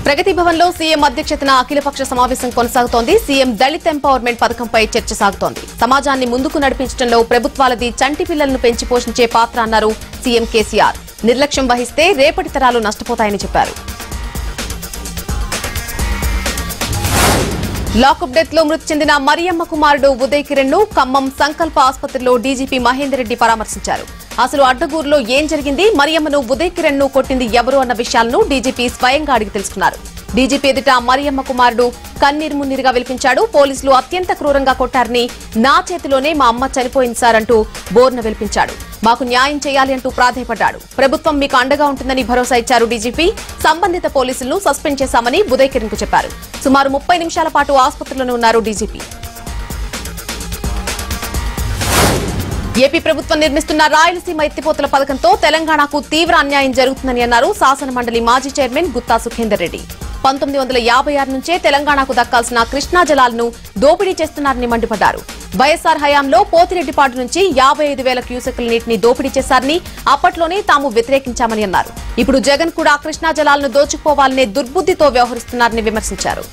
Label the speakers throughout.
Speaker 1: ప్రగతి భవన్ లో సీఎం అధ్యక్షతన అఖిలపక్ష సమావేశం కొనసాగుతోంది సీఎం దళిత్ ఎంపవర్మెంట్ పథకంపై చర్చ సాగుతోంది సమాజాన్ని ముందుకు నడిపించడంలో ప్రభుత్వాలది చంటి పిల్లలను పెంచి పోషించే పాత్ర అన్నారు సీఎం కేసీఆర్ నిర్లక్ష్యం వహిస్తే రేపటి తరాలు నష్టపోతాయని చెప్పారు లాకప్ డెత్ లో మృతి చెందిన మరియమ్మ కుమారుడు ఉదయ్ కిరణ్ ను ఖమ్మం సంకల్ప ఆసుపత్రిలో డీజీపీ మహేందర్ రెడ్డి పరామర్శించారు అసలు అడ్డగూరులో ఏం జరిగింది మరియమ్మను ఉదయ్ కిరణ్ ను కొట్టింది ఎవరు అన్న విషయాలను డీజీపీ స్వయంగా అడిగి తెలుసుకున్నారు డీజీపీ ఎదుట మరియమ్మ కుమారుడు కన్నీరు మున్నీరుగా విలిపించాడు పోలీసులు అత్యంత క్రూరంగా కొట్టారని నా చేతిలోనే మా అమ్మ చనిపోయింది సార్ అంటూ బోర్న విలిపించాడు మాకు న్యాయం చేయాలి అంటూ ప్రాధేయపడ్డాడు ప్రభుత్వం మీకు అండగా ఉంటుందని భరోసా ఇచ్చారు డీజీపీ సంబంధిత పోలీసులను సస్పెండ్ చేశామని ఉదయ్ కిరణ్ కు చెప్పారు సుమారు ముప్పై నిమిషాల పాటు ఆసుపత్రిలోనే ఉన్నారు డీజీపీ ఏపీ ప్రభుత్వం నిర్మిస్తున్న రాయలసీమ ఎత్తిపోతల పథకంతో తెలంగాణకు తీవ్ర అన్యాయం జరుగుతుందని అన్నారు శాసన మండలి మాజీ చైర్మన్ గుత్తా సుఖేందర్ రెడ్డి పంతొమ్మిది వందల యాభై ఆరు నుంచే తెలంగాణకు దక్కాల్సిన కృష్ణా జలాలను దోపిడీ చేస్తున్నారని మండిపడ్డారు వైఎస్ఆర్ హయాంలో పోతిరెడ్డిపాడు నుంచి యాభై ఐదు వేల క్యూసెక్ల నీటిని దోపిడీ చేశారని అప్పట్లోనే తాము వ్యతిరేకించామని అన్నారు ఇప్పుడు జగన్ కూడా కృష్ణా జలాలను దోచుకుపోవాలనే దుర్బుద్దితో వ్యవహరిస్తున్నారని విమర్శించారు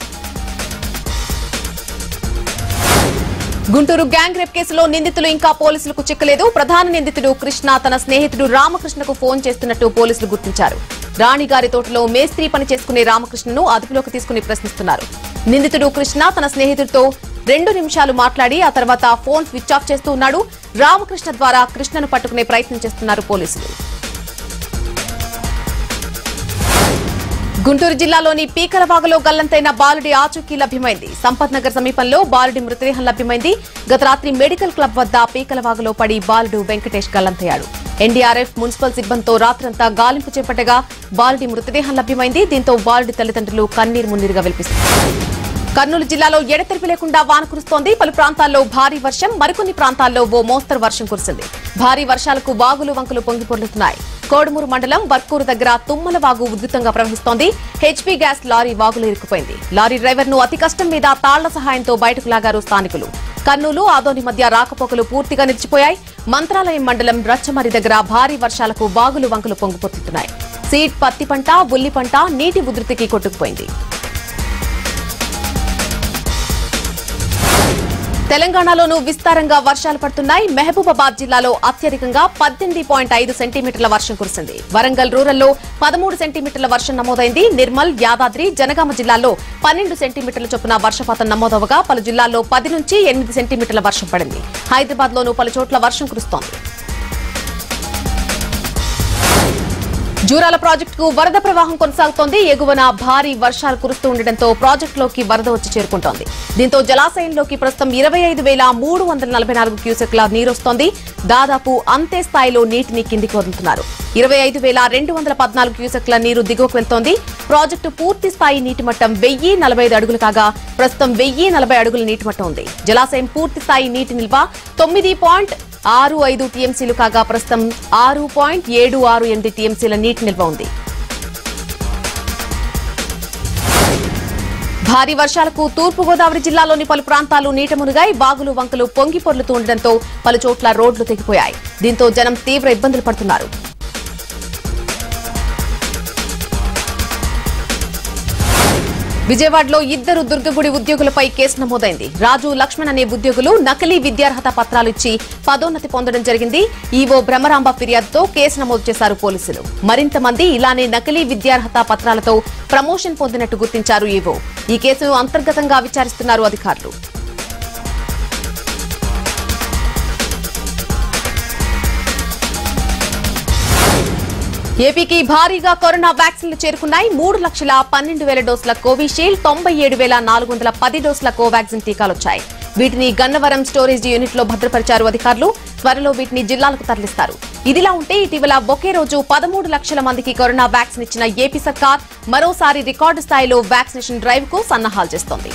Speaker 1: గుంటూరు గ్యాంగ్ రేప్ కేసులో నిందితులు ఇంకా పోలీసులకు చిక్కలేదు ప్రధాన నిందితుడు కృష్ణ తన స్నేహితుడు రామకృష్ణకు ఫోన్ చేస్తున్నట్టు పోలీసులు గుర్తించారు రాణిగారి తోటలో మేస్త్రీ పని చేసుకునే రామకృష్ణను అదుపులోకి తీసుకుని ప్రశ్నిస్తున్నారు నిందితుడు కృష్ణ తన స్నేహితుడితో రెండు నిమిషాలు మాట్లాడి ఆ తర్వాత ఫోన్ స్విచ్ ఆఫ్ చేస్తూ ఉన్నాడు రామకృష్ణ ద్వారా కృష్ణను పట్టుకునే ప్రయత్నం చేస్తున్నారు పోలీసులు గుంటూరు జిల్లాలోని పీకలవాగలో గల్లంతైన బాలుడి ఆచూకీ లభ్యమైంది సంపత్ నగర్ సమీపంలో బాలుడి మృతదేహం లభ్యమైంది గత రాత్రి మెడికల్ క్లబ్ వద్ద పీకలవాగలో పడి బాలుడు వెంకటేష్ గల్లంతయ్యాడు ఎన్డీఆర్ఎఫ్ మున్సిపల్ సిబ్బందితో రాత్రంతా గాలింపు చేపట్టగా బాలుడి మృతదేహం లభ్యమైంది దీంతో బాలుడి తల్లిదండ్రులు కన్నీరు మున్నీరుగా విలిపిస్తున్నారు కర్నూలు జిల్లాలో ఎడతెరిపి లేకుండా వాన కురుస్తోంది పలు ప్రాంతాల్లో భారీ వర్షం మరికొన్ని ప్రాంతాల్లో ఓ మోస్తరు వర్షం కురిసింది భారీ వర్షాలకు వాగులు వంకలు పొంగి పొర్లుతున్నాయి కోడుమూరు మండలం వర్కూరు దగ్గర తుమ్మల వాగు ఉధృతంగా ప్రవహిస్తోంది హెచ్పీ గ్యాస్ లారీ వాగులో ఇరుక్కుపోయింది లారీ డ్రైవర్ ను అతి కష్టం మీద తాళ్ల సహాయంతో బయటకు లాగారు స్థానికులు కర్నూలు ఆదోని మధ్య రాకపోకలు పూర్తిగా నిలిచిపోయాయి మంత్రాలయం మండలం రచ్చమరి దగ్గర భారీ వర్షాలకు వాగులు వంకలు పొంగిపోతున్నాయి సీడ్ పత్తి పంట ఉల్లి పంట నీటి ఉధృతికి కొట్టుకుపోయింది తెలంగాణలోనూ విస్తారంగా వర్షాలు పడుతున్నాయి మహబూబాబాద్ జిల్లాలో అత్యధికంగా పద్దెనిమిది పాయింట్ ఐదు సెంటీమీటర్ల వర్షం కురిసింది వరంగల్ రూరల్లో పదమూడు సెంటీమీటర్ల వర్షం నమోదైంది నిర్మల్ యాదాద్రి జనగామ జిల్లాల్లో పన్నెండు సెంటీమీటర్ల చొప్పున వర్షపాతం నమోదవగా పలు జిల్లాల్లో పది నుంచి ఎనిమిది సెంటీమీటర్ల వర్షం పడింది హైదరాబాద్ లోనూ పలు చోట్ల వర్షం కురుస్తోంది జూరాల ప్రాజెక్టుకు వరద ప్రవాహం కొనసాగుతోంది ఎగువన భారీ వర్షాలు కురుస్తూ ఉండటంతో ప్రాజెక్టులోకి వరద వచ్చి చేరుకుంటోంది దీంతో జలాశయంలోకి ప్రస్తుతం ఇరవై ఐదు వేల మూడు వందల నలభై నాలుగు క్యూసెక్ల నీరొస్తోంది దాదాపు అంతే స్థాయిలో నీటిని కిందికి వదులుతున్నారు ఇరవై ఐదు వేల రెండు వందల పద్నాలుగు క్యూసెక్ల నీరు దిగువకు వెళ్తోంది ప్రాజెక్టు పూర్తి స్థాయి నీటి మట్టం వెయ్యి నలభై ఐదు అడుగులు కాగా ప్రస్తుతం వెయ్యి నలభై అడుగుల నీటి మట్టం ఉంది జలాశయం పూర్తి స్థాయి నీటి నిల్వ తొమ్మిది పాయింట్ ఆరు ఐదు టీఎంసీలు కాగా ప్రస్తుతం ఆరు పాయింట్ ఏడు ఆరు ఎనిమిది టీఎంసీల నీటి నిల్వ ఉంది భారీ వర్షాలకు తూర్పు గోదావరి జిల్లాలోని పలు ప్రాంతాలు నీట మునిగాయి బాగులు వంకలు పొంగి పొర్లుతూ ఉండడంతో పలు చోట్ల రోడ్లు తెగిపోయాయి దీంతో జనం తీవ్ర ఇబ్బందులు పడుతున్నారు విజయవాడలో ఇద్దరు దుర్గగుడి ఉద్యోగులపై కేసు నమోదైంది రాజు లక్ష్మణ్ అనే ఉద్యోగులు నకిలీ విద్యార్హత పత్రాలు ఇచ్చి పదోన్నతి పొందడం జరిగింది ఈవో బ్రహ్మరాంబ ఫిర్యాదుతో కేసు నమోదు చేశారు పోలీసులు మరింత మంది ఇలానే నకిలీ విద్యార్హత పత్రాలతో ప్రమోషన్ పొందినట్టు గుర్తించారు ఈవో ఈ కేసును అంతర్గతంగా విచారిస్తున్నారు అధికారులు ఏపీకి భారీగా కరోనా వ్యాక్సిన్లు చేరుకున్నాయి మూడు లక్షల పన్నెండు వేల డోసుల కోవిషీల్డ్ తొంభై ఏడు వేల నాలుగు వందల పది డోసుల కోవాక్సిన్ టీకాలు వచ్చాయి వీటిని గన్నవరం స్టోరేజ్ యూనిట్ లో భద్రపరిచారు అధికారులు త్వరలో వీటిని జిల్లాలకు తరలిస్తారు ఇదిలా ఉంటే ఇటీవల ఒకే రోజు పదమూడు లక్షల మందికి కరోనా వ్యాక్సిన్ ఇచ్చిన ఏపీ సర్కార్ మరోసారి రికార్డు స్థాయిలో వ్యాక్సినేషన్ డ్రైవ్ కు సన్నాహాలు చేస్తోంది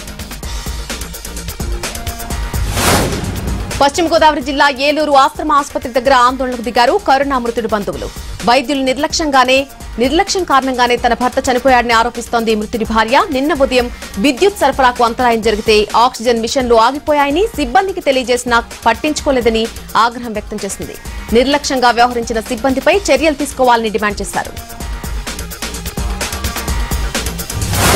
Speaker 1: పశ్చిమ గోదావరి జిల్లా ఏలూరు ఆశ్రమ ఆసుపత్రి దగ్గర ఆందోళనకు దిగారు కరోనా మృతుడి బంధువులు వైద్యులు నిర్లక్ష్యంగానే నిర్లక్ష్యం కారణంగానే తన భర్త చనిపోయాడని ఆరోపిస్తోంది మృతుడి భార్య నిన్న ఉదయం విద్యుత్ సరఫరాకు అంతరాయం జరిగితే ఆక్సిజన్ మిషన్లు ఆగిపోయాయని సిబ్బందికి తెలియజేసినా పట్టించుకోలేదని ఆగ్రహం వ్యక్తం చేసింది నిర్లక్ష్యంగా వ్యవహరించిన సిబ్బందిపై చర్యలు తీసుకోవాలని డిమాండ్ చేశారు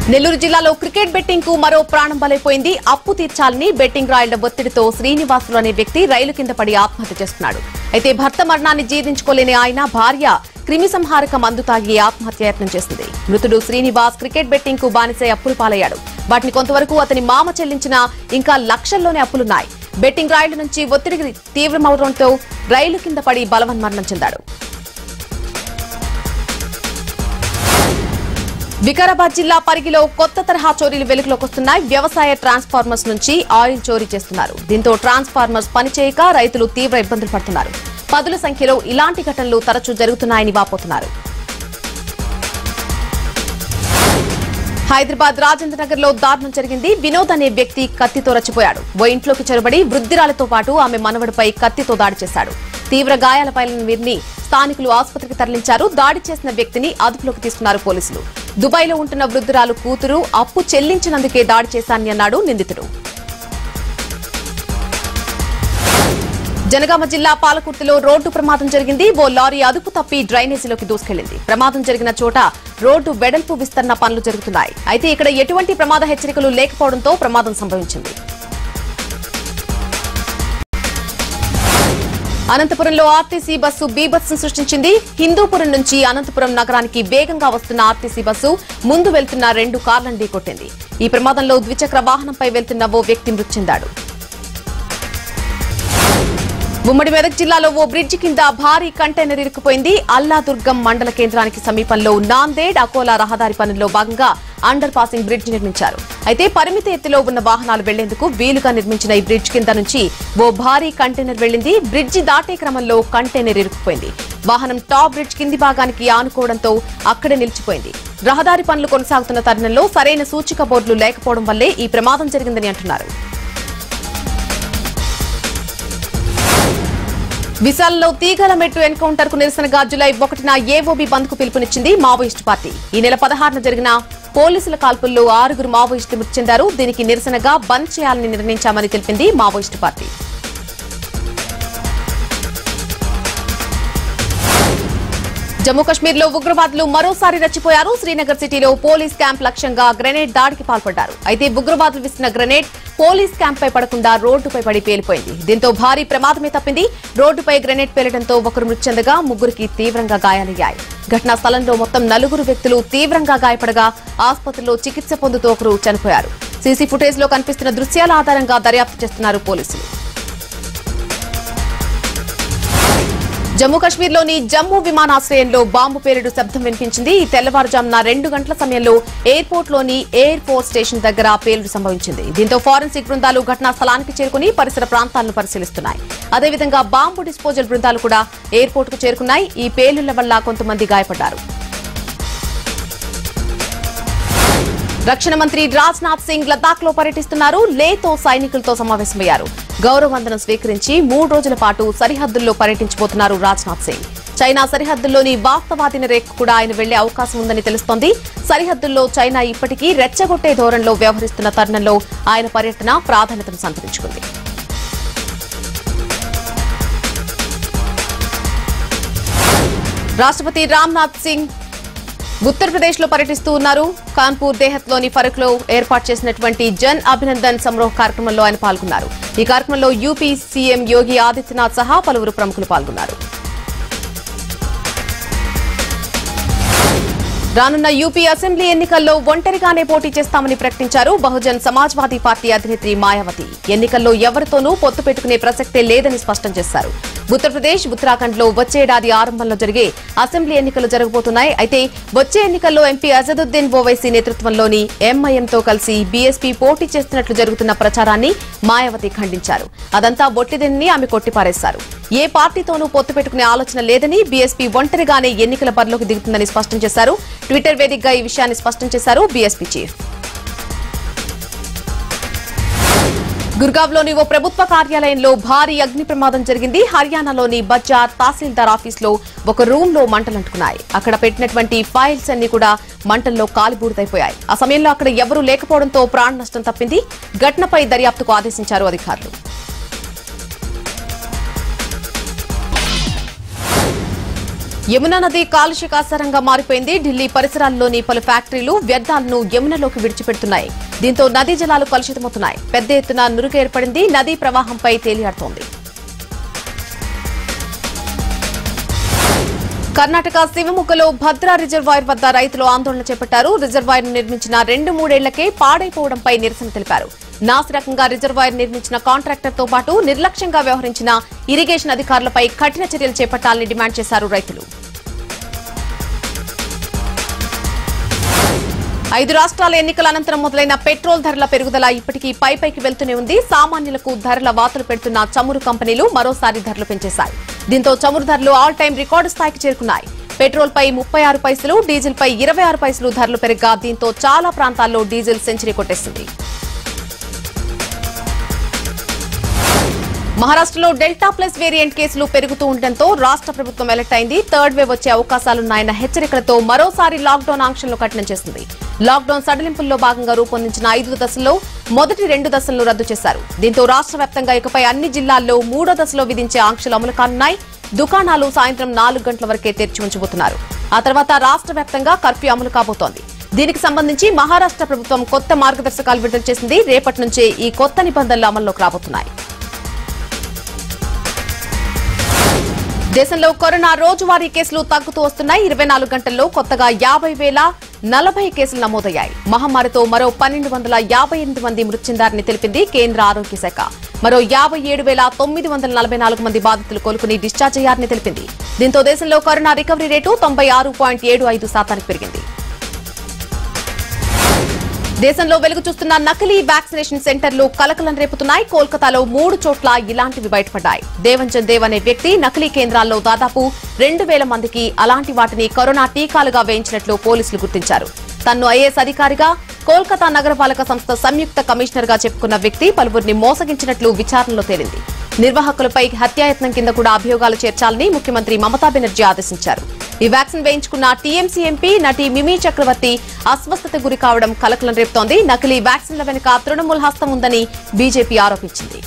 Speaker 1: నెల్లూరు జిల్లాలో క్రికెట్ బెట్టింగ్ కు మరో ప్రాణం బలైపోయింది అప్పు తీర్చాలని బెట్టింగ్ రాయళ్ల ఒత్తిడితో శ్రీనివాసులు అనే వ్యక్తి రైలు కింద పడి ఆత్మహత్య చేసుకున్నాడు అయితే భర్త మరణాన్ని జీర్ణించుకోలేని ఆయన భార్య క్రిమి సంహారక మందు తాగి ఆత్మహత్యాయత్నం చేసింది మృతుడు శ్రీనివాస్ క్రికెట్ బెట్టింగ్ కు బానిసై అప్పులు పాలయ్యాడు వాటిని కొంతవరకు అతని మామ చెల్లించిన ఇంకా లక్షల్లోనే అప్పులున్నాయి బెట్టింగ్ రాయళ్ల నుంచి ఒత్తిడి తీవ్రమవడంతో రైలు కింద పడి బలవన్మరణం చెందాడు వికారాబాద్ జిల్లా పరిగిలో కొత్త తరహా చోరీలు వెలుగులోకి వస్తున్నాయి వ్యవసాయ ట్రాన్స్ఫార్మర్స్ నుంచి ఆయిల్ చోరీ చేస్తున్నారు దీంతో ట్రాన్స్ఫార్మర్స్ పనిచేయక రైతులు తీవ్ర ఇబ్బందులు పడుతున్నారు పదుల సంఖ్యలో ఇలాంటి ఘటనలు తరచూ జరుగుతున్నాయని వాపోతున్నారు హైదరాబాద్ రాజేంద్ర నగర్ లో దారుణం జరిగింది వినోద్ అనే వ్యక్తి కత్తితో రచ్చిపోయాడు ఓ ఇంట్లోకి చొరబడి వృద్ధిరాలతో పాటు ఆమె మనవడిపై కత్తితో దాడి చేశాడు తీవ్ర గాయాలపై వీరిని స్థానికులు ఆసుపత్రికి తరలించారు దాడి చేసిన వ్యక్తిని అదుపులోకి తీసుకున్నారు పోలీసులు దుబాయ్ లో ఉంటున్న వృద్ధురాలు కూతురు అప్పు చెల్లించినందుకే దాడి చేశానని అన్నాడు నిందితుడు జనగామ జిల్లా పాలకుర్తిలో రోడ్డు ప్రమాదం జరిగింది ఓ లారీ అదుపు తప్పి డ్రైనేజీలోకి దూసుకెళ్లింది ప్రమాదం జరిగిన చోట రోడ్డు వెడల్పు విస్తరణ పనులు జరుగుతున్నాయి అయితే ఇక్కడ ఎటువంటి ప్రమాద హెచ్చరికలు లేకపోవడంతో ప్రమాదం సంభవించింది అనంతపురంలో ఆర్టీసీ బస్సు బీభత్సం సృష్టించింది హిందూపురం నుంచి అనంతపురం నగరానికి వేగంగా వస్తున్న ఆర్టీసీ బస్సు ముందు వెళ్తున్న రెండు కార్లను ఢీకొట్టింది ఈ ప్రమాదంలో ద్విచక్ర వాహనంపై వెళ్తున్న ఓ వ్యక్తి మృతి చెందాడు ఉమ్మడి మెదక్ జిల్లాలో ఓ బ్రిడ్జి కింద భారీ కంటైనర్ ఇరుక్కుపోయింది అల్లాదుర్గం మండల కేంద్రానికి సమీపంలో నాందేడ్ అకోలా రహదారి పనుల్లో భాగంగా అండర్ పాసింగ్ బ్రిడ్జ్ నిర్మించారు అయితే పరిమిత ఎత్తులో ఉన్న వాహనాలు వెళ్లేందుకు వీలుగా నిర్మించిన ఈ బ్రిడ్జ్ కింద నుంచి ఓ భారీ కంటైనర్ వెళ్లింది బ్రిడ్జి దాటే క్రమంలో కంటైనర్ ఇరుక్కుపోయింది వాహనం టాప్ బ్రిడ్జ్ కింది భాగానికి ఆనుకోవడంతో అక్కడే నిలిచిపోయింది రహదారి పనులు కొనసాగుతున్న తరుణంలో సరైన సూచిక బోర్డులు లేకపోవడం వల్లే ఈ ప్రమాదం జరిగిందని అంటున్నారు విశాలలో తీగల మెట్టు ఎన్కౌంటర్ కు నిరసనగా జులై ఒకటిన ఏఓబీ బంద్ కు పిలుపునిచ్చింది మావోయిస్టు పార్టీ ఈ నెల పదహారున జరిగిన పోలీసుల కాల్పుల్లో ఆరుగురు మావోయిస్టులు మృతి చెందారు దీనికి నిరసనగా బంద్ చేయాలని నిర్ణయించామని తెలిపింది మావోయిస్టు పార్టీ జమ్మూ కశ్మీర్ లో ఉగ్రవాదులు మరోసారి రెచ్చిపోయారు శ్రీనగర్ సిటీలో పోలీస్ క్యాంప్ లక్ష్యంగా గ్రెనేడ్ దాడికి పాల్పడ్డారు అయితే ఉగ్రవాదులు విసిన గ్రెనేడ్ పోలీస్ క్యాంప్ పై పడకుండా రోడ్డుపై పడి పేలిపోయింది దీంతో భారీ ప్రమాదమే తప్పింది రోడ్డుపై గ్రెనేడ్ పేలడంతో ఒకరు మృతి చెందగా ముగ్గురికి తీవ్రంగా గాయాలయ్యాయి ఘటనా స్థలంలో మొత్తం నలుగురు వ్యక్తులు తీవ్రంగా గాయపడగా ఆసుపత్రిలో చికిత్స పొందుతూ ఒకరు చనిపోయారు సీసీ ఫుటేజ్ లో కనిపిస్తున్న దృశ్యాల ఆధారంగా దర్యాప్తు చేస్తున్నారు పోలీసులు జమ్మూ కశ్మీర్లోని జమ్మూ విమానాశ్రయంలో బాంబు పేలుడు శబ్దం వినిపించింది ఈ తెల్లవారుజామున రెండు గంటల సమయంలో ఎయిర్పోర్ట్లోని ఎయిర్ ఫోర్స్ స్టేషన్ దగ్గర పేలుడు సంభవించింది దీంతో ఫారెన్సిక్ బృందాలు ఘటనా స్థలానికి చేరుకుని పరిసర ప్రాంతాలను పరిశీలిస్తున్నాయి అదేవిధంగా బాంబు డిస్పోజల్ బృందాలు కూడా ఎయిర్పోర్ట్ కు చేరుకున్నాయి ఈ పేలుళ్ల వల్ల కొంతమంది గాయపడ్డారు రక్షణ మంత్రి రాజ్నాథ్ సింగ్ లద్దాఖ్ లో పర్యటిస్తున్నారు లేతో సైనికులతో సమావేశమయ్యారు గౌరవవందనం స్వీకరించి మూడు రోజుల పాటు సరిహద్దుల్లో పర్యటించబోతున్నారు రాజ్నాథ్ సింగ్ చైనా సరిహద్దుల్లోని వాస్తవాదిన రేఖ కూడా ఆయన వెళ్లే అవకాశం ఉందని తెలుస్తోంది సరిహద్దుల్లో చైనా ఇప్పటికీ రెచ్చగొట్టే ధోరణిలో వ్యవహరిస్తున్న తరుణంలో ఆయన పర్యటన ప్రాధాన్యతను సంతరించుకుంది రాష్ట్రపతి రామ్నాథ్ సింగ్ ఉత్తరప్రదేశ్ లో పర్యటిస్తూ ఉన్నారు కాన్పూర్ దేహత్లోని ఫరక్ లో ఏర్పాటు చేసినటువంటి జన్ అభినందన్ సమారోహ్ కార్యక్రమంలో ఆయన పాల్గొన్నారు ఈ కార్యక్రమంలో యూపీ సీఎం యోగి ఆదిత్యనాథ్ సహా పలువురు ప్రముఖులు పాల్గొన్నారు రానున్న యూపీ అసెంబ్లీ ఎన్నికల్లో ఒంటరిగానే పోటీ చేస్తామని ప్రకటించారు బహుజన్ సమాజ్వాదీ పార్టీ అధినేత్రి మాయావతి ఎన్నికల్లో ఎవరితోనూ పొత్తు పెట్టుకునే ప్రసక్తే లేదని స్పష్టం చేశారు ఉత్తరప్రదేశ్ ఉత్తరాఖండ్ లో వచ్చే ఏడాది ఆరంభంలో జరిగే అసెంబ్లీ ఎన్నికలు జరగబోతున్నాయి అయితే వచ్చే ఎన్నికల్లో ఎంపీ అజదుద్దీన్ ఓవైసీ నేతృత్వంలోని ఎంఐఎంతో కలిసి బీఎస్పీ పోటీ చేస్తున్నట్లు జరుగుతున్న ప్రచారాన్ని మాయావతి ఖండించారు అదంతా బొట్టిదని ఆమె కొట్టిపారేశారు ఏ పార్టీతోనూ పొత్తు పెట్టుకునే ఆలోచన లేదని బీఎస్పీ ఒంటరిగానే ఎన్నికల బరిలోకి దిగుతుందని స్పష్టం చేశారు ట్విట్టర్ వేదికగా ఈ విషయాన్ని స్పష్టం చేశారు బీఎస్పీ చీఫ్ గుర్గావ్లోని ఓ ప్రభుత్వ కార్యాలయంలో భారీ అగ్ని ప్రమాదం జరిగింది హర్యానాలోని బజార్ తహసీల్దార్ ఆఫీస్లో ఒక రూమ్ లో మంటలంటుకున్నాయి అక్కడ పెట్టినటువంటి ఫైల్స్ అన్ని కూడా మంటల్లో కాలిబూడిదైపోయాయి ఆ సమయంలో అక్కడ ఎవరూ లేకపోవడంతో ప్రాణ నష్టం తప్పింది ఘటనపై దర్యాప్తుకు ఆదేశించారు అధికారులు యమునా నది కాలుష్య కాసారంగా మారిపోయింది ఢిల్లీ పరిసరాల్లోని పలు ఫ్యాక్టరీలు వ్యర్థాలను యమునలోకి విడిచిపెడుతున్నాయి దీంతో నదీ జలాలు కలుషితమవుతున్నాయి పెద్ద ఎత్తున నురుగు ఏర్పడింది నదీ ప్రవాహంపై తేలియాడుతోంది కర్ణాటక శివముఖలో భద్రా రిజర్వాయర్ వద్ద రైతులు ఆందోళన చేపట్టారు రిజర్వాయర్ నిర్మించిన రెండు మూడేళ్లకే పాడైపోవడంపై నిరసన తెలిపారు నాసిరకంగా రిజర్వాయర్ నిర్మించిన కాంట్రాక్టర్ తో పాటు నిర్లక్ష్యంగా వ్యవహరించిన ఇరిగేషన్ అధికారులపై కఠిన చర్యలు చేపట్టాలని డిమాండ్ చేశారు రైతులు ఐదు రాష్ట్రాల ఎన్నికల అనంతరం మొదలైన పెట్రోల్ ధరల పెరుగుదల ఇప్పటికీ పై పైకి వెళ్తూనే ఉంది సామాన్యులకు ధరల వాతలు పెడుతున్న చమురు కంపెనీలు మరోసారి ధరలు పెంచేశాయి దీంతో చమురు ధరలు ఆల్ టైం రికార్డు స్థాయికి చేరుకున్నాయి పెట్రోల్ పై ముప్పై ఆరు పైసలు డీజిల్ పై ఇరవై ఆరు పైసలు ధరలు పెరగ్గా దీంతో చాలా ప్రాంతాల్లో డీజిల్ సెంచరీ కొట్టేసింది మహారాష్ట్రలో డెల్టా ప్లస్ వేరియంట్ కేసులు పెరుగుతూ ఉండటంతో రాష్ట్ర ప్రభుత్వం అలర్ట్ అయింది థర్డ్ వేవ్ వచ్చే అవకాశాలున్నాయన్న హెచ్చరికలతో మరోసారి లాక్డౌన్ ఆంక్షలను కఠినం చేసింది లాక్డౌన్ సడలింపుల్లో భాగంగా రూపొందించిన ఐదు దశల్లో మొదటి రెండు దశలను రద్దు చేశారు దీంతో రాష్ట్ర వ్యాప్తంగా ఇకపై అన్ని జిల్లాల్లో మూడో దశలో విధించే ఆంక్షలు అమలు కానున్నాయి దుకాణాలు సాయంత్రం నాలుగు గంటల వరకే తెరిచి ఉంచబోతున్నారు ఆ తర్వాత రాష్ట్ర వ్యాప్తంగా కర్ఫ్యూ అమలు కాబోతోంది దీనికి సంబంధించి మహారాష్ట్ర ప్రభుత్వం కొత్త మార్గదర్శకాలు విడుదల చేసింది రేపటి నుంచే ఈ కొత్త నిబంధనలు అమల్లోకి రాబోతున్నాయి దేశంలో కరోనా రోజువారీ కేసులు తగ్గుతూ వస్తున్నాయి ఇరవై నాలుగు గంటల్లో కొత్తగా యాభై వేల నలభై కేసులు నమోదయ్యాయి మహమ్మారితో మరో పన్నెండు వందల యాభై ఎనిమిది మంది మృతి చెందారని తెలిపింది కేంద్ర ఆరోగ్య శాఖ మరో యాభై ఏడు వేల తొమ్మిది వందల నలభై నాలుగు మంది బాధితులు కోలుకుని డిశ్చార్జ్ అయ్యారని తెలిపింది దీంతో దేశంలో కరోనా రికవరీ రేటు తొంభై ఆరు పాయింట్ ఏడు ఐదు శాతానికి పెరిగింది దేశంలో వెలుగు చూస్తున్న నకిలీ వ్యాక్సినేషన్ సెంటర్లు కలకలం రేపుతున్నాయి కోల్కతాలో మూడు చోట్ల ఇలాంటివి బయటపడ్డాయి దేవంజన్ దేవ్ అనే వ్యక్తి నకిలీ కేంద్రాల్లో దాదాపు రెండు వేల మందికి అలాంటి వాటిని కరోనా టీకాలుగా వేయించినట్లు పోలీసులు గుర్తించారు తన్ను ఐఏఎస్ అధికారిగా కోల్కతా నగరపాలక సంస్థ సంయుక్త కమిషనర్ గా చెప్పుకున్న వ్యక్తి పలువురిని మోసగించినట్లు విచారణలో తేలింది నిర్వాహకులపై హత్యాయత్నం కింద కూడా అభియోగాలు చేర్చాలని ముఖ్యమంత్రి మమతా బెనర్జీ ఆదేశించారు ఈ వ్యాక్సిన్ వేయించుకున్న టీఎంసీ ఎంపీ నటి మిమీ చక్రవర్తి అస్వస్థత గురి కావడం కలకలం రేపుతోంది నకిలీ వ్యాక్సిన్ల వెనుక తృణమూల్ హస్తం ఉందని బీజేపీ ఆరోపించింది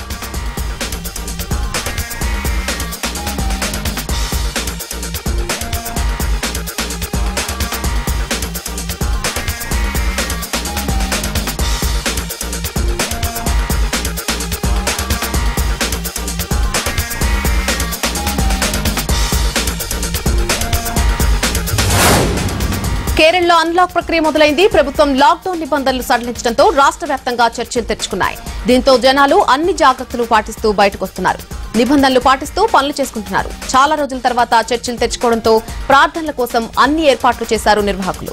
Speaker 1: కేరళలో అన్లాక్ ప్రక్రియ మొదలైంది ప్రభుత్వం లాక్డౌన్ నిబంధనలు సడలించడంతో రాష్ట్ర వ్యాప్తంగా చర్చలు తెరుచుకున్నాయి దీంతో జనాలు అన్ని జాగ్రత్తలు పాటిస్తూ బయటకొస్తున్నారు నిబంధనలు పాటిస్తూ పనులు చేసుకుంటున్నారు చాలా రోజుల తర్వాత చర్చలు తెచ్చుకోవడంతో ప్రార్థనల కోసం అన్ని ఏర్పాట్లు చేశారు నిర్వాహకులు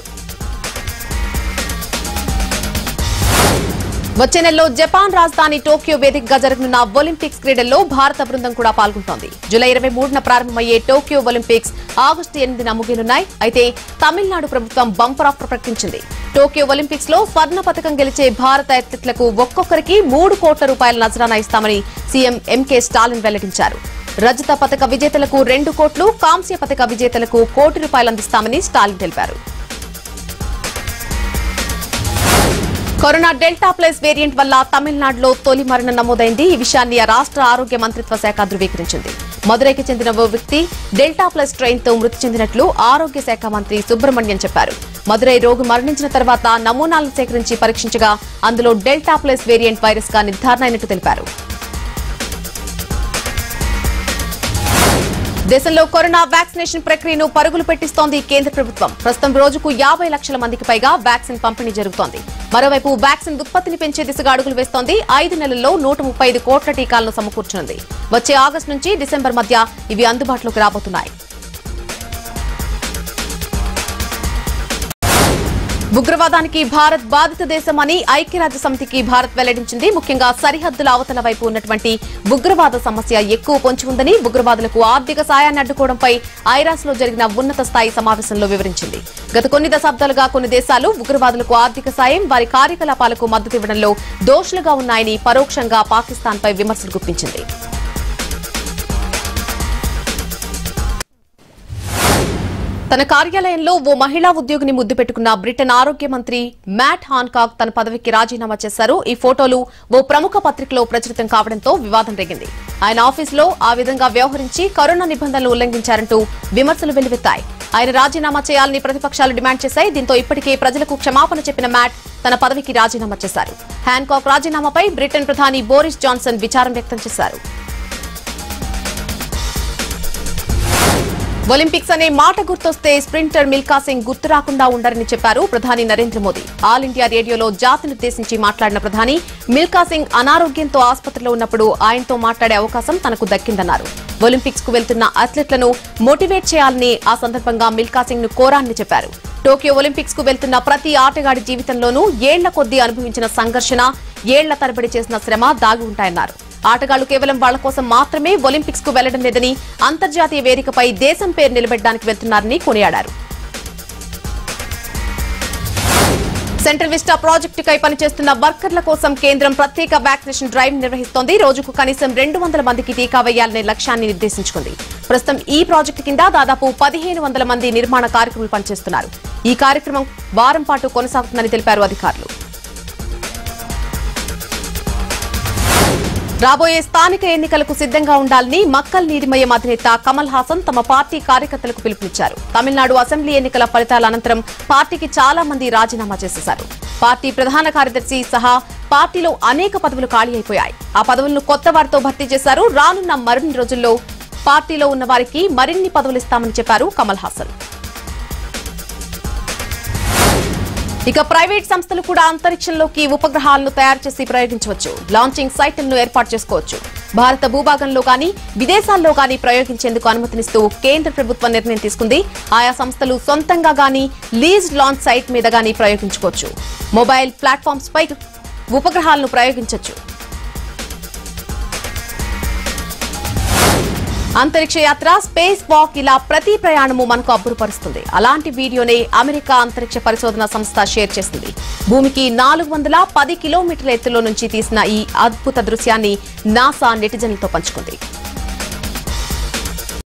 Speaker 1: వచ్చే నెలలో జపాన్ రాజధాని టోక్యో వేదికగా జరగనున్న ఒలింపిక్స్ క్రీడల్లో భారత బృందం కూడా పాల్గొంటోంది జూలై ఇరవై మూడున ప్రారంభమయ్యే టోక్యో ఒలింపిక్స్ ఆగస్టు ఎనిమిదిన ముగియనున్నాయి అయితే తమిళనాడు ప్రభుత్వం బంపర్ ఆఫర్ ప్రకటించింది టోక్యో ఒలింపిక్స్ లో స్వర్ణ పథకం గెలిచే భారత అథ్లెట్లకు ఒక్కొక్కరికి మూడు కోట్ల రూపాయల నజరానా ఇస్తామని సీఎం ఎంకే స్టాలిన్ వెల్లడించారు రజత పథక విజేతలకు రెండు కోట్లు కాంస్య పథక విజేతలకు కోటి రూపాయలు అందిస్తామని స్టాలిన్ తెలిపారు కరోనా డెల్టా ప్లస్ వేరియంట్ వల్ల తమిళనాడులో తొలి మరణం నమోదైంది ఈ విషయాన్ని ఆ రాష్ట్ర ఆరోగ్య మంత్రిత్వ శాఖ ధృవీకరించింది మదురైకి చెందిన ఓ వ్యక్తి డెల్టా ప్లస్ ట్రైన్ తో మృతి చెందినట్లు ఆరోగ్య శాఖ మంత్రి సుబ్రహ్మణ్యం చెప్పారు మదురై రోగి మరణించిన తర్వాత నమూనాలను సేకరించి పరీక్షించగా అందులో డెల్టా ప్లస్ వేరియంట్ వైరస్ గా నిర్ధారణ అయినట్టు తెలిపారు దేశంలో కరోనా వ్యాక్సినేషన్ ప్రక్రియను పరుగులు పెట్టిస్తోంది కేంద్ర ప్రభుత్వం ప్రస్తుతం రోజుకు యాభై లక్షల మందికి పైగా వ్యాక్సిన్ పంపిణీ జరుగుతోంది మరోవైపు వ్యాక్సిన్ ఉత్పత్తిని పెంచే దిశగా అడుగులు వేస్తోంది ఐదు నెలల్లో నూట ముప్పై ఐదు కోట్ల టీకాలను సమకూర్చనుంది వచ్చే ఆగస్టు నుంచి డిసెంబర్ మధ్య ఇవి అందుబాటులోకి రాబోతున్నాయి ఉగ్రవాదానికి భారత్ బాధిత దేశమని ఐక్యరాజ్య సమితికి భారత్ వెల్లడించింది ముఖ్యంగా సరిహద్దుల అవతల వైపు ఉన్నటువంటి ఉగ్రవాద సమస్య ఎక్కువ పొంచి ఉందని ఉగ్రవాదులకు ఆర్థిక సాయాన్ని అడ్డుకోవడంపై ఐరాస్ లో జరిగిన ఉన్నత స్థాయి సమావేశంలో వివరించింది గత కొన్ని దశాబ్దాలుగా కొన్ని దేశాలు ఉగ్రవాదులకు ఆర్థిక సాయం వారి కార్యకలాపాలకు మద్దతు ఇవ్వడంలో దోషులుగా ఉన్నాయని పరోక్షంగా పాకిస్తాన్ పై విమర్శలు గుప్పించింది తన కార్యాలయంలో ఓ మహిళా ఉద్యోగిని ముద్దు పెట్టుకున్న బ్రిటన్ ఆరోగ్య మంత్రి మ్యాట్ హాన్కాక్ తన పదవికి రాజీనామా చేశారు ఈ ఫోటోలు ఓ ప్రముఖ పత్రికలో ప్రచురితం కావడంతో వివాదం రేగింది ఆయన ఆఫీసులో ఆ విధంగా వ్యవహరించి కరోనా నిబంధనలు ఉల్లంఘించారంటూ విమర్శలు వెల్లువెత్తాయి ఆయన రాజీనామా చేయాలని ప్రతిపక్షాలు డిమాండ్ చేశాయి దీంతో ఇప్పటికే ప్రజలకు క్షమాపణ చెప్పిన మ్యాట్ తన పదవికి రాజీనామా చేశారు హ్యాన్కాక్ రాజీనామాపై బ్రిటన్ ప్రధాని బోరిస్ జాన్సన్ విచారం వ్యక్తం చేశారు ఒలింపిక్స్ అనే మాట గుర్తొస్తే స్ప్రింటర్ మిల్కా సింగ్ గుర్తు రాకుండా ఉండరని చెప్పారు ప్రధాని నరేంద్ర మోదీ ఆల్ ఇండియా రేడియోలో జాతినుద్దేశించి మాట్లాడిన ప్రధాని మిల్కా సింగ్ అనారోగ్యంతో ఆసుపత్రిలో ఉన్నప్పుడు ఆయనతో మాట్లాడే అవకాశం తనకు దక్కిందన్నారు ఒలింపిక్స్ కు వెళ్తున్న అథ్లెట్లను మోటివేట్ చేయాలని ఆ సందర్భంగా మిల్కా సింగ్ ను కోరాలని చెప్పారు టోక్యో ఒలింపిక్స్ కు వెళ్తున్న ప్రతి ఆటగాడి జీవితంలోనూ ఏళ్ల కొద్దీ అనుభవించిన సంఘర్షణ ఏళ్ల తరబడి చేసిన శ్రమ దాగి ఉంటాయన్నారు ఆటగాళ్లు కేవలం వాళ్ల కోసం మాత్రమే ఒలింపిక్స్ కు వెళ్లడం లేదని అంతర్జాతీయ వేదికపై దేశం పేరు నిలబెట్టడానికి వెళ్తున్నారని కొనియాడారు సెంట్రల్ విస్టా ప్రాజెక్టుకై పనిచేస్తున్న వర్కర్ల కోసం కేంద్రం ప్రత్యేక వ్యాక్సినేషన్ డ్రైవ్ నిర్వహిస్తోంది రోజుకు కనీసం రెండు వందల మందికి టీకా వేయాలనే లక్ష్యాన్ని నిర్దేశించుకుంది ప్రస్తుతం ఈ ప్రాజెక్టు కింద దాదాపు పదిహేను వందల మంది నిర్మాణ కార్మికులు పనిచేస్తున్నారు ఈ కార్యక్రమం వారం పాటు కొనసాగుతుందని తెలిపారు అధికారులు రాబోయే స్థానిక ఎన్నికలకు సిద్ధంగా ఉండాలని మక్కల్ నీలిమయం అధినేత కమల్ హాసన్ తమ పార్టీ కార్యకర్తలకు పిలుపునిచ్చారు తమిళనాడు అసెంబ్లీ ఎన్నికల ఫలితాల అనంతరం పార్టీకి చాలా మంది రాజీనామా చేసేశారు పార్టీ ప్రధాన కార్యదర్శి సహా పార్టీలో అనేక పదవులు ఖాళీ అయిపోయాయి ఆ పదవులను కొత్త వారితో భర్తీ చేశారు రానున్న మరిన్ని రోజుల్లో పార్టీలో ఉన్న వారికి మరిన్ని పదవులు ఇస్తామని చెప్పారు కమల్ హాసన్ ఇక ప్రైవేట్ సంస్థలు కూడా అంతరిక్షంలోకి ఉపగ్రహాలను తయారు చేసి ప్రయోగించవచ్చు లాంచింగ్ సైట్లను ఏర్పాటు చేసుకోవచ్చు భారత భూభాగంలో గాని విదేశాల్లో గాని ప్రయోగించేందుకు అనుమతినిస్తూ కేంద్ర ప్రభుత్వం నిర్ణయం తీసుకుంది ఆయా సంస్థలు సొంతంగా గాని లీజ్ లాంచ్ సైట్ మీద గాని ప్రయోగించుకోవచ్చు మొబైల్ ప్లాట్ఫామ్స్ పై ఉపగ్రహాలను ప్రయోగించవచ్చు అంతరిక్ష యాత్ర స్పేస్ వాక్ ఇలా ప్రతి ప్రయాణము మనకు అబ్బురుపరుస్తుంది అలాంటి వీడియోనే అమెరికా అంతరిక్ష పరిశోధన సంస్థ షేర్ చేసింది భూమికి నాలుగు వందల పది కిలోమీటర్ల ఎత్తులో నుంచి తీసిన ఈ అద్భుత దృశ్యాన్ని నాసా నెటిజన్లతో పంచుకుంది